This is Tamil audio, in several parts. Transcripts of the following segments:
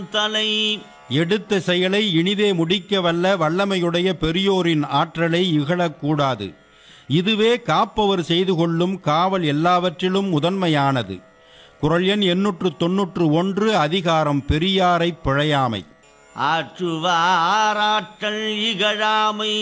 தலை எடுத்த செயலை இனிதே முடிக்க வல்ல வல்லமையுடைய பெரியோரின் ஆற்றலை இகழக்கூடாது இதுவே காப்பவர் செய்து கொள்ளும் காவல் எல்லாவற்றிலும் முதன்மையானது குரல் எண் எண்ணூற்று தொன்னூற்று ஒன்று அதிகாரம் பெரியாரைப் பிழையாமை ஆற்றுவாராற்றல் இகழாமை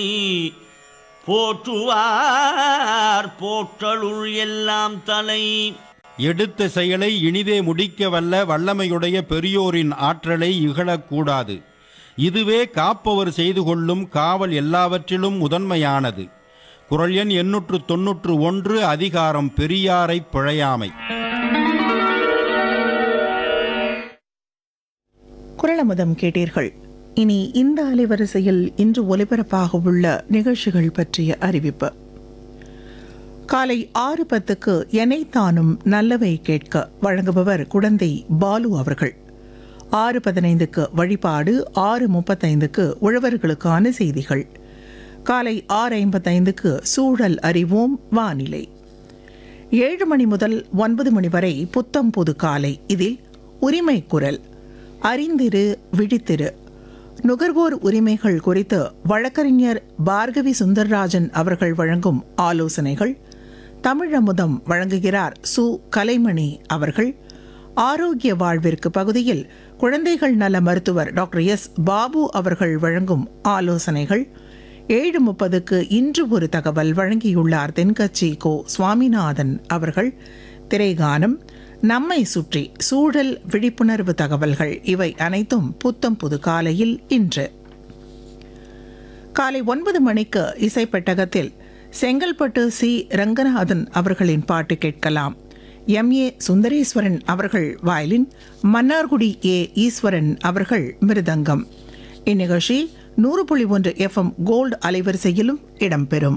போற்றுவார் போற்றலுள் எல்லாம் தலை எடுத்த செயலை இனிதே முடிக்க வல்ல வல்லமையுடைய பெரியோரின் ஆற்றலை இகழக்கூடாது இதுவே காப்பவர் செய்து கொள்ளும் காவல் எல்லாவற்றிலும் முதன்மையானது குரல் எண் எண்ணூற்று தொன்னூற்று ஒன்று அதிகாரம் பெரியாரைப் பிழையாமை குரலமுதம் கேட்டீர்கள் இனி இந்த அலைவரிசையில் இன்று ஒலிபரப்பாக உள்ள நிகழ்ச்சிகள் பற்றிய அறிவிப்பு காலை ஆறு பத்துக்கு எனைத்தானும் நல்லவை கேட்க வழங்குபவர் குடந்தை பாலு அவர்கள் ஆறு பதினைந்துக்கு வழிபாடு ஆறு முப்பத்தைந்துக்கு உழவர்களுக்கான செய்திகள் காலை ஆறு ஐம்பத்தைந்துக்கு சூழல் அறிவோம் வானிலை ஏழு மணி முதல் ஒன்பது மணி வரை புத்தம் புது காலை இதில் உரிமை குரல் அறிந்திரு விழித்திரு நுகர்வோர் உரிமைகள் குறித்து வழக்கறிஞர் பார்கவி சுந்தர்ராஜன் அவர்கள் வழங்கும் ஆலோசனைகள் தமிழமுதம் வழங்குகிறார் சு கலைமணி அவர்கள் ஆரோக்கிய வாழ்விற்கு பகுதியில் குழந்தைகள் நல மருத்துவர் டாக்டர் எஸ் பாபு அவர்கள் வழங்கும் ஆலோசனைகள் ஏழு முப்பதுக்கு இன்று ஒரு தகவல் வழங்கியுள்ளார் தென்கட்சி கோ சுவாமிநாதன் அவர்கள் திரைகானம் நம்மை சுற்றி சூழல் விழிப்புணர்வு தகவல்கள் இவை அனைத்தும் புத்தம் புது காலையில் இன்று காலை ஒன்பது மணிக்கு இசைப்பெட்டகத்தில் செங்கல்பட்டு சி ரங்கநாதன் அவர்களின் பாட்டு கேட்கலாம் எம் ஏ சுந்தரேஸ்வரன் அவர்கள் வயலின் மன்னார்குடி ஏ ஈஸ்வரன் அவர்கள் மிருதங்கம் இந்நிகழ்ச்சி நூறு புள்ளி ஒன்று எஃப்எம் கோல்டு அலைவரிசையிலும் இடம்பெறும்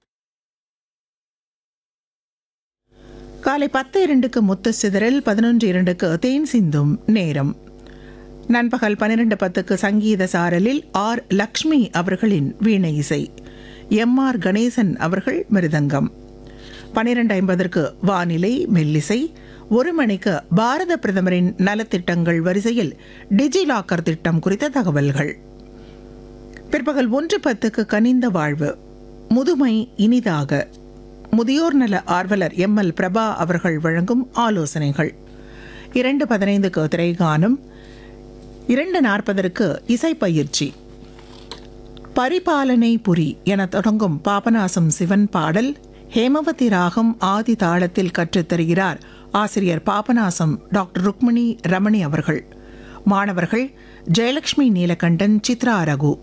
காலை பத்து இரண்டுக்கு முத்து சிதறல் பதினொன்று இரண்டுக்கு தேன் சிந்தும் நேரம் நண்பகல் பன்னிரண்டு பத்துக்கு சங்கீத சாரலில் ஆர் லக்ஷ்மி அவர்களின் வீணை இசை எம் ஆர் கணேசன் அவர்கள் மிருதங்கம் பன்னிரண்டு ஐம்பதற்கு வானிலை மெல்லிசை ஒரு மணிக்கு பாரத பிரதமரின் நலத்திட்டங்கள் வரிசையில் டிஜிலாக்கர் திட்டம் குறித்த தகவல்கள் பிற்பகல் ஒன்று பத்துக்கு கனிந்த வாழ்வு முதுமை இனிதாக முதியோர் நல ஆர்வலர் எம் எல் பிரபா அவர்கள் வழங்கும் ஆலோசனைகள் இரண்டு பதினைந்துக்கு திரைகானம் இரண்டு நாற்பதற்கு இசைப்பயிற்சி பரிபாலனை புரி என தொடங்கும் பாபநாசம் சிவன் பாடல் ஹேமவதி ராகம் ஆதி தாளத்தில் கற்றுத் தருகிறார் ஆசிரியர் பாபநாசம் டாக்டர் ருக்மிணி ரமணி அவர்கள் மாணவர்கள் ஜெயலட்சுமி நீலகண்டன் சித்ரா ரகு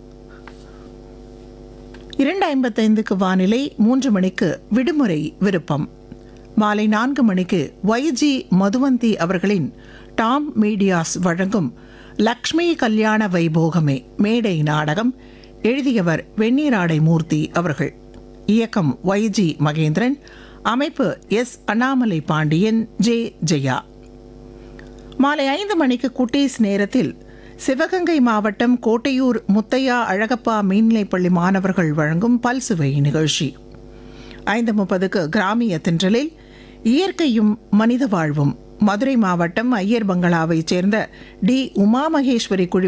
இரண்டு ஐம்பத்தைந்துக்கு வானிலை மூன்று மணிக்கு விடுமுறை விருப்பம் மாலை நான்கு மணிக்கு ஒய்ஜி மதுவந்தி அவர்களின் டாம் மீடியாஸ் வழங்கும் லக்ஷ்மி கல்யாண வைபோகமே மேடை நாடகம் எழுதியவர் வெந்நீராடை மூர்த்தி அவர்கள் இயக்கம் ஒய்ஜி மகேந்திரன் அமைப்பு எஸ் அண்ணாமலை பாண்டியன் ஜே ஜெயா மாலை ஐந்து மணிக்கு குட்டீஸ் நேரத்தில் சிவகங்கை மாவட்டம் கோட்டையூர் முத்தையா அழகப்பா மேல்நிலைப்பள்ளி மாணவர்கள் வழங்கும் பல்சுவை நிகழ்ச்சி ஐந்து முப்பதுக்கு கிராமிய தென்றலில் இயற்கையும் மனித வாழ்வும் மதுரை மாவட்டம் ஐயர் பங்களாவைச் சேர்ந்த டி உமா மகேஸ்வரி குழு